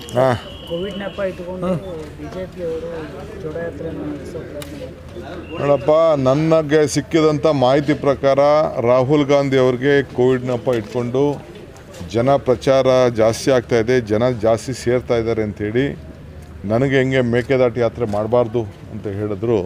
ಹಾಂ ಕೋವಿಡ್ ನೆಪ ಇಟ್ಕೊಂಡು ಬಿಜೆಪಿ ಅವರು ಜೋಡಯಾತ್ರೆಯನ್ನು ನಡೆಸೋ ಪ್ರಯತ್ನ ಮಾಡ್ತಾರೆ. ನೋಡಪ್ಪ ನನಗೆ ಸಿಕ್ಕಿದಂಥ ಮಾಹಿತಿ ಪ್ರಕಾರ ರಾಹುಲ್ ಗಾಂಧಿ ಅವ್ರಿಗೆ ಕೋವಿಡ್ ನೆಪ ಇಟ್ಕೊಂಡು ಜನ ಪ್ರಚಾರ ಜಾಸ್ತಿ ಆಗ್ತಾ ಇದೆ ಜನ ಜಾಸ್ತಿ ಸೇರ್ತಾ ಇದ್ದಾರೆ ಅಂಥೇಳಿ ನನಗೆ ಹೆಂಗೆ ಮೇಕೆದಾಟು ಯಾತ್ರೆ ಮಾಡಬಾರ್ದು ಅಂತ ಹೇಳಿದ್ರು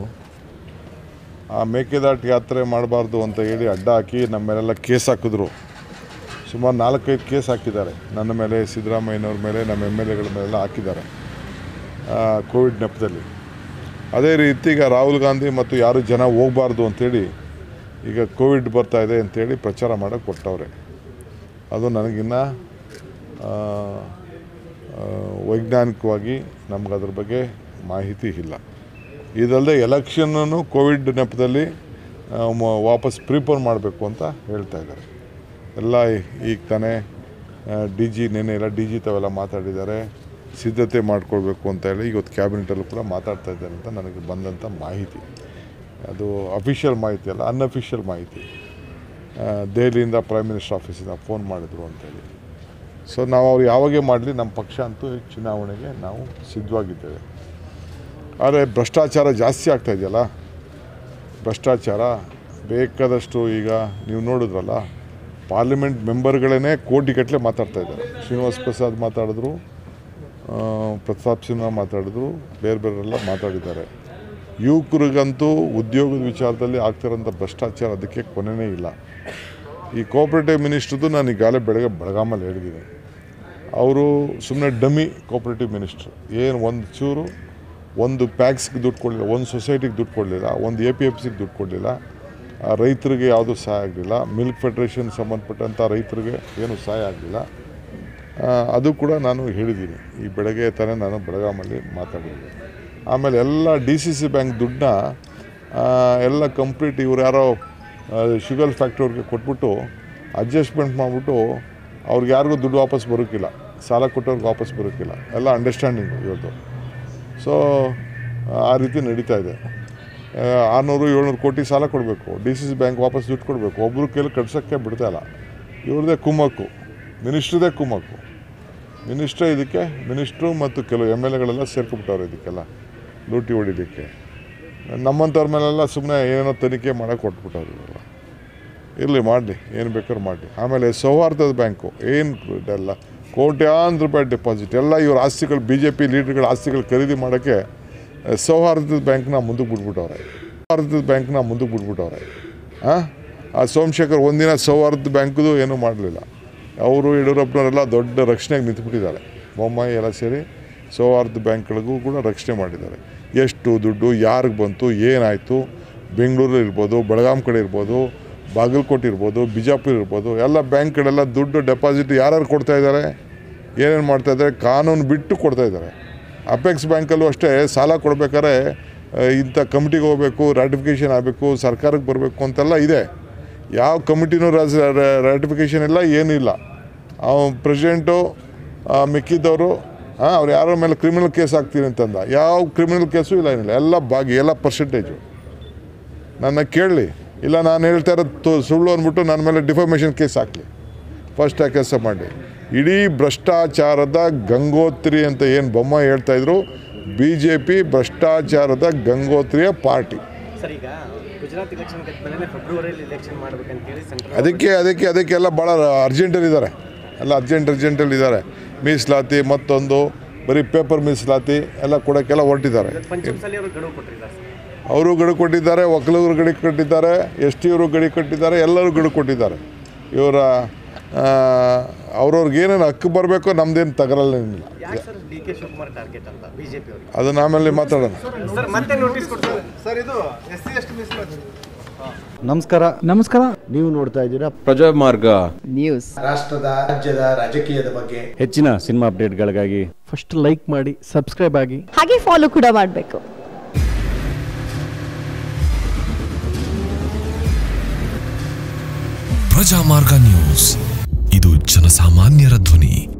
ಆ ಮೇಕೆದಾಟು ಯಾತ್ರೆ ಮಾಡಬಾರ್ದು ಅಂತ ಹೇಳಿ ಅಡ್ಡ ಹಾಕಿ ನಮ್ಮ ಮೇಲೆಲ್ಲ ಕೇಸ್ ಹಾಕಿದ್ರು ಸುಮಾರು ನಾಲ್ಕೈದು ಕೇಸ್ ಹಾಕಿದ್ದಾರೆ ನನ್ನ ಮೇಲೆ ಸಿದ್ದರಾಮಯ್ಯನವ್ರ ಮೇಲೆ ನಮ್ಮ ಎಮ್ ಎಲ್ ಎಗಳ ಮೇಲೆಲ್ಲ ಹಾಕಿದ್ದಾರೆ ಆ, ಕೋವಿಡ್ ನೆಪದಲ್ಲಿ ಅದೇ ರೀತಿ ಈಗ ರಾಹುಲ್ ಗಾಂಧಿ ಮತ್ತು ಯಾರು ಜನ ಹೋಗಬಾರ್ದು ಅಂಥೇಳಿ ಈಗ ಕೋವಿಡ್ ಬರ್ತಾ ಇದೆ ಅಂಥೇಳಿ ಪ್ರಚಾರ ಮಾಡೋಕ್ಕೆ ಕೊಟ್ಟವ್ರೆ ಅದು ನನಗಿನ್ನ ಆ, ಆ, ವೈಜ್ಞಾನಿಕವಾಗಿ ನಮ್ಗೆ ಅದ್ರ ಬಗ್ಗೆ ಮಾಹಿತಿ ಇಲ್ಲ ಇದಲ್ಲದೆ ಎಲೆಕ್ಷನ್ನನ್ನು ಕೋವಿಡ್ ನೆಪದಲ್ಲಿ ಆ, ಮ- ವಾಪಸ್ ಪ್ರಿಪೇರ್ ಮಾಡಬೇಕು ಅಂತ ಹೇಳ್ತಾ ಇದ್ದಾರೆ ಎಲ್ಲ ಈಗ ತಾನೇ ಡಿ ಜಿ ನೆನೆ ಎಲ್ಲ ಡಿ ಜಿ ತಾವೆಲ್ಲ ಮಾತಾಡಿದ್ದಾರೆ ಸಿದ್ಧತೆ ಮಾಡ್ಕೊಳ್ಬೇಕು ಅಂತ ಹೇಳಿ ಇವತ್ತು ಕ್ಯಾಬಿನೆಟಲ್ಲೂ ಕೂಡ ಮಾತಾಡ್ತಾ ಇದ್ದಾರೆ ಅಂತ ನನಗೆ ಬಂದಂಥ ಮಾಹಿತಿ ಅದು ಅಫಿಷಿಯಲ್ ಮಾಹಿತಿ ಅಲ್ಲ ಅನ್ಅಫಿಷಿಯಲ್ ಮಾಹಿತಿ ಆ, ದೆಹಲಿಯಿಂದ ಪ್ರೈಮ್ ಮಿನಿಸ್ಟರ್ ಆಫೀಸಿಂದ ಫೋನ್ ಮಾಡಿದ್ರು ಅಂತೇಳಿ ಸೊ ನಾವು ಅವ್ರು ಯಾವಾಗೇ ಮಾಡಲಿ ನಮ್ಮ ಪಕ್ಷ ಅಂತೂ ಈ ಚುನಾವಣೆಗೆ ನಾವು ಸಿದ್ಧವಾಗಿದ್ದೇವೆ ಆದರೆ ಭ್ರಷ್ಟಾಚಾರ ಜಾಸ್ತಿ ಆಗ್ತಾ ಇದೆಯಲ್ಲ ಭ್ರಷ್ಟಾಚಾರ ಬೇಕಾದಷ್ಟು ಈಗ ನೀವು ನೋಡಿದ್ರಲ್ಲ ಪಾರ್ಲಿಮೆಂಟ್ ಮೆಂಬರ್ಗಳೇ ಕೋಟಿಗಟ್ಟಲೆ ಮಾತಾಡ್ತಾ ಇದ್ದಾರೆ ಶ್ರೀನಿವಾಸ್ ಪ್ರಸಾದ್ ಮಾತಾಡಿದ್ರು ಆ, ಪ್ರತಾಪ್ ಸಿನ್ಹಾ ಮಾತಾಡಿದ್ರು ಬೇರೆ ಬೇರೆಲ್ಲ ಮಾತಾಡಿದ್ದಾರೆ ಯುವಕರಿಗಂತೂ ಉದ್ಯೋಗದ ವಿಚಾರದಲ್ಲಿ ಆಗ್ತಿರೋಂಥ ಭ್ರಷ್ಟಾಚಾರ ಅದಕ್ಕೆ ಕೊನೆಯೇ ಇಲ್ಲ ಈ ಕೋಆಪ್ರೇಟಿವ್ ಮಿನಿಸ್ಟ್ರದ್ದು ನಾನು ಈಗಾಗಲೇ ಬೆಳಗ್ಗೆ ಬೆಳಗಾಮಲ್ಲಿ ಹೇಳಿದ್ದೀನಿ ಅವರು ಸುಮ್ಮನೆ ಡಮ್ಮಿ ಕೋಆಪ್ರೇಟಿವ್ ಮಿನಿಸ್ಟ್ರು ಏನು ಒಂದು ಚೂರು ಒಂದು ಪ್ಯಾಕ್ಸ್ಗೆ ದುಡ್ಡು ಕೊಡಲಿಲ್ಲ ಒಂದು ಸೊಸೈಟಿಗೆ ದುಡ್ಡು ಕೊಡಲಿಲ್ಲ ಒಂದು ಎ ಪಿ ಎಫ್ ಸಿಗೆ ದುಡ್ಡು ಕೊಡಲಿಲ್ಲ ಆ ರೈತರಿಗೆ ಯಾವುದೂ ಸಹಾಯ ಆಗಲಿಲ್ಲ ಮಿಲ್ಕ್ ಫೆಡ್ರೇಷನ್ ಸಂಬಂಧಪಟ್ಟಂಥ ರೈತರಿಗೆ ಏನು ಸಹಾಯ ಆಗಲಿಲ್ಲ ಅದು ಕೂಡ ನಾನು ಹೇಳಿದ್ದೀನಿ ಈ ಬೆಳಗ್ಗೆ ತಾನೇ ನಾನು ಬೆಳಗಾಮಲ್ಲಿ ಮಾತಾಡಿದ್ದೀನಿ ಆಮೇಲೆ ಎಲ್ಲ ಡಿ ಸಿ ಸಿ ಬ್ಯಾಂಕ್ ದುಡ್ಡನ್ನ ಆ, ಎಲ್ಲ ಕಂಪ್ಲೀಟ್ ಇವ್ರು ಯಾರೋ ಶುಗರ್ ಫ್ಯಾಕ್ಟ್ರಿಯವ್ರಿಗೆ ಕೊಟ್ಬಿಟ್ಟು ಅಡ್ಜಸ್ಟ್ಮೆಂಟ್ ಮಾಡಿಬಿಟ್ಟು ಅವ್ರಿಗೆ ಯಾರಿಗೂ ದುಡ್ಡು ವಾಪಸ್ ಬರೋಕ್ಕಿಲ್ಲ ಸಾಲ ಕೊಟ್ಟವ್ರಿಗೆ ವಾಪಸ್ ಬರೋಕ್ಕಿಲ್ಲ ಎಲ್ಲ ಅಂಡರ್ಸ್ಟ್ಯಾಂಡಿಂಗ್ ಇವತ್ತು ಸೊ ಆ ರೀತಿ ನಡೀತಾ ಇದೆ ಆ, ಆರುನೂರು ಏಳ್ನೂರು ಕೋಟಿ ಸಾಲ ಕೊಡಬೇಕು ಡಿ ಸಿ ಸಿ ಬ್ಯಾಂಕ್ ವಾಪಸ್ ದುಡ್ಡು ಕೊಡಬೇಕು ಒಬ್ಬರು ಕೈಲಿ ಕಟ್ಸೋಕ್ಕೆ ಬಿಡ್ತಾ ಇಲ್ಲ ಇವ್ರದ್ದೇ ಕುಮ್ಮಕ್ಕು ಮಿನಿಸ್ಟ್ರದೇ ಕುಮ್ಮಕ್ಕು ಮಿನಿಸ್ಟ್ರೇ ಇದಕ್ಕೆ ಮಿನಿಸ್ಟ್ರು ಮತ್ತು ಕೆಲವು ಎಮ್ ಎಲ್ ಎಗಳೆಲ್ಲ ಸೇರ್ಕೊಂಬಿಟ್ಟವ್ರೆ ಇದಕ್ಕೆಲ್ಲ ಲೂಟಿ ಹೊಡಿಲಿಕ್ಕೆ ನಮ್ಮಂಥವ್ರ ಮೇಲೆಲ್ಲ ಸುಮ್ಮನೆ ಏನೋ ತನಿಖೆ ಮಾಡೋಕೆ ಕೊಟ್ಬಿಟ್ಟವ್ರು ಇವೆಲ್ಲ ಇರಲಿ ಮಾಡಲಿ ಏನು ಬೇಕಾದ್ರೂ ಮಾಡಲಿ ಆಮೇಲೆ ಸೌಹಾರ್ದದ ಬ್ಯಾಂಕು ಏನು ಇದೆಲ್ಲ ಕೋಟ್ಯಾಂತರ ರೂಪಾಯಿ ಡೆಪಾಸಿಟ್ ಎಲ್ಲ ಇವ್ರ ಆಸ್ತಿಗಳು ಬಿ ಜೆ ಪಿ ಲೀಡರ್ಗಳ ಆಸ್ತಿಗಳು ಖರೀದಿ ಮಾಡೋಕ್ಕೆ ಆ, ಸೌಹಾರ್ದದ ಬ್ಯಾಂಕ್ನ ಮುಂದಕ್ಕೆ ಬಿಟ್ಬಿಟ್ಟವ್ರೆ ಸೌಹಾರ್ದದ ಬ್ಯಾಂಕ್ನ ಮುಂದಕ್ಕೆ ಬಿಟ್ಬಿಟ್ಟವ್ರೆ ಹಾಂ ಆ ಸೋಮಶೇಖರ್ ಒಂದಿನ ಸೌಹಾರ್ದ ಬ್ಯಾಂಕ್ದು ಏನೂ ಮಾಡಲಿಲ್ಲ ಅವರು ಯಡಿಯೂರಪ್ಪನವರೆಲ್ಲ ದೊಡ್ಡ ರಕ್ಷಣೆಗೆ ನಿಂತುಬಿಟ್ಟಿದ್ದಾರೆ ಬೊಮ್ಮಾಯಿ ಎಲ್ಲ ಸೇರಿ ಸೌಹಾರ್ದ ಬ್ಯಾಂಕ್ಗಳಿಗೂ ಕೂಡ ರಕ್ಷಣೆ ಮಾಡಿದ್ದಾರೆ ಎಷ್ಟು ದುಡ್ಡು ಯಾರಿಗೆ ಬಂತು ಏನಾಯಿತು ಬೆಂಗಳೂರು ಇರ್ಬೋದು ಬೆಳಗಾಂ ಕಡೆ ಇರ್ಬೋದು ಬಾಗಲಕೋಟೆ ಇರ್ಬೋದು ಬಿಜಾಪುರ ಇರ್ಬೋದು ಎಲ್ಲ ಬ್ಯಾಂಕ್ಗಳೆಲ್ಲ ದುಡ್ಡು ಡೆಪಾಸಿಟ್ ಯಾರ್ಯಾರು ಕೊಡ್ತಾ ಇದ್ದಾರೆ ಏನೇನು ಮಾಡ್ತಾ ಇದ್ದಾರೆ ಕಾನೂನು ಬಿಟ್ಟು ಕೊಡ್ತಾ ಇದ್ದಾರೆ ಅಪೆಕ್ಸ್ ಬ್ಯಾಂಕಲ್ಲೂ ಅಷ್ಟೇ ಸಾಲ ಕೊಡ್ಬೇಕಾದ್ರೆ ಆ, ಇಂಥ ಕಮಿಟಿಗೆ ಹೋಗಬೇಕು ರಾಟಿಫಿಕೇಷನ್ ಆಗಬೇಕು ಸರ್ಕಾರಕ್ಕೆ ಬರಬೇಕು ಅಂತೆಲ್ಲ ಇದೆ ಯಾವ ಕಮಿಟಿನೂ ರಾಟಿಫಿಕೇಷನ್ ಇಲ್ಲ ಏನೂ ಇಲ್ಲ ಅವ್ನು ಪ್ರೆಸಿಡೆಂಟು ಮಿಕ್ಕಿದ್ದವರು ಹಾಂ ಅವ್ರು ಯಾರ ಮೇಲೆ ಕ್ರಿಮಿನಲ್ ಕೇಸ್ ಹಾಕ್ತೀನಿ ಅಂತಂದ ಯಾವ ಕ್ರಿಮಿನಲ್ ಕೇಸು ಇಲ್ಲ ಏನಿಲ್ಲ ಎಲ್ಲ ಬಾಗಿ ಎಲ್ಲ ಪರ್ಸೆಂಟೇಜು ನನ್ನ ಕೇಳಲಿ ಇಲ್ಲ ನಾನು ಹೇಳ್ತಾ ಇರೋದು ತು- ಸುಳ್ಳು ಅಂದ್ಬಿಟ್ಟು ನನ್ನ ಮೇಲೆ ಡಿಫಾಮೇಷನ್ ಕೇಸ್ ಹಾಕಲಿ ಫಸ್ಟ್ ಆ ಕೆಲಸ ಮಾಡಿ ಇಡೀ ಭ್ರಷ್ಟಾಚಾರದ ಗಂಗೋತ್ರಿ ಅಂತ ಏನು ಬೊಮ್ಮ ಹೇಳ್ತಾ ಇದ್ರು ಬಿ ಜೆ ಪಿ ಭ್ರಷ್ಟಾಚಾರದ ಗಂಗೋತ್ರಿಯ ಪಾರ್ಟಿ ಸರ್ ಈಗ ಗುಜರಾತ್ ಇಲೆಕ್ಷನ್ ಗೆದ್ಮೇಲೆ ಫೆಬ್ರವರಿಯಲ್ಲಿ ಇಲೆಕ್ಷನ್ ಮಾಡ್ಬೇಕಂತೇಳಿ ಸೆಂಟ್ರಲ್ ಅದಕ್ಕೆ ಅದಕ್ಕೆ ಅದಕ್ಕೆಲ್ಲ ಭಾಳ ಅರ್ಜೆಂಟಲ್ಲಿ ಇದ್ದಾರೆ ಎಲ್ಲ ಅರ್ಜೆಂಟ್ ಅರ್ಜೆಂಟಲ್ಲಿ ಇದ್ದಾರೆ ಮೀಸಲಾತಿ ಮತ್ತೊಂದು ಬರೀ ಪೇಪರ್ ಮೀಸಲಾತಿ ಎಲ್ಲ ಕೊಡೋಕ್ಕೆಲ್ಲ ಹೊರಟಿದ್ದಾರೆ ಪಂಚಮಸಾಲಿ ಅವರು ಗಡುವು ಕೊಟ್ಟಿದ್ದಾರೆ ಸರ್ ಅವರು ಗಡು ಕೊಟ್ಟಿದ್ದಾರೆ ಒಕ್ಕಲಿಗರು ಗಡಿ ಕಟ್ಟಿದ್ದಾರೆ ಎಸ್ ಟಿಯವರು ಗಡಿ ಕಟ್ಟಿದ್ದಾರೆ ಎಲ್ಲರೂ ಗಡು ಕೊಟ್ಟಿದ್ದಾರೆ ಇವರ ಅವ್ರವ್ರಿಗೆ ಏನೇನು ಹಕ್ಕು ಬರಬೇಕೋ ನಮ್ದೇನು ತಗರಲ್ಲೇನಿಲ್ಲ ಯಾಕೆ sir D K Shivakumar target ಅಂತ ಬಿಜೆಪಿ ಅವರಿಗೆ ಅದನ್ನ ಆಮೇಲೆ ಮಾತಾಡೋಣ ಸರ್ ಮತ್ತೆ ನೋಟಿಸ್ ಕೊಡ್ತಾರೆ ಸರ್ ಇದು ಎಸ್ ಸಿ ಎಷ್ಟು ಮೀಸಲಾತಿ ನಮಸ್ಕಾರ ನಮಸ್ಕಾರ ನೀವು ನೋಡ್ತಾ ಇದ್ದೀರಾ ಪ್ರಜಾಮಾರ್ಗ ನ್ಯೂಸ್ ರಾಷ್ಟ್ರದ ರಾಜ್ಯದ ರಾಜಕೀಯದ ಬಗ್ಗೆ ಹೆಚ್ಚಿನ ಸಿನಿಮಾ ಅಪ್ಡೇಟ್ಗಳಿಗಾಗಿ ಫಸ್ಟ್ ಲೈಕ್ ಮಾಡಿ ಸಬ್ಸ್ಕ್ರೈಬ್ ಆಗಿ ಹಾಗೆ ಫಾಲೋ ಕೂಡ ಮಾಡಬೇಕು ಪ್ರಜಾಮಾರ್ಗ ನ್ಯೂಸ್ ಇದು ಜನಸಾಮಾನ್ಯರ ಧ್ವನಿ